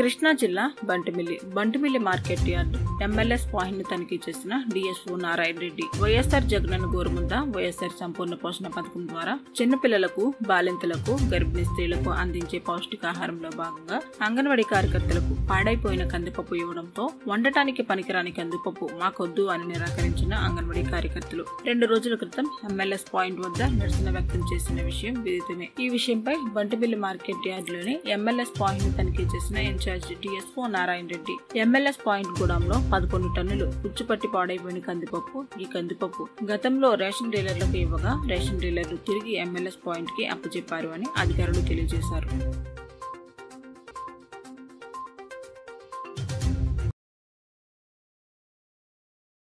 కృష్ణా జిల్లా Bantimilli Bantimilli market yard MLS point ను తనిఖీ చేసిన DSO Narayana Reddy YSR Jagananna Gorumudda YSR Sampoorna Poshana పథకం ద్వారా చిన్నపిల్లలకు బాలింతలకు గర్భిణీ స్త్రీలకు అందించే పౌష్టికాహారంలో భాగంగా అంగన్వాడీ కార్యకర్తలకు పాడైపోయిన కందిపప్పు ఇవ్వడంతో వండటానికి పనికిరాని కందిపప్పు మాకొద్దు అని నిరాకరించిన అంగన్వాడీ కార్యకర్తలు రెండు రోజుల క్రితం ఎంఎల్ఎస్ పాయింట్ వద్ద నిరసన వ్యక్తం చేసిన విషయం విదితమే ఈ విషయంపై బంటిమిల్లి మార్కెట్ యార్డ్లోని ఎంఎల్ఎస్ పాయింట్ ను తనిఖీ చేసిన incharge DSO Narayana Reddy MLS point గూడెంలో పదకొండు టన్నులు పుచ్చుపట్టి పాడైపోయిన కందిపప్పు ఈ కందిపప్పు గతంలో రేషన్ డీలర్లకు ఇవ్వగా రేషన్ డీలర్లు తిరిగి ఎంఎల్ఎస్ పాయింట్ కి అప్పచెప్పారు అని అధికారులు తెలియజేశారు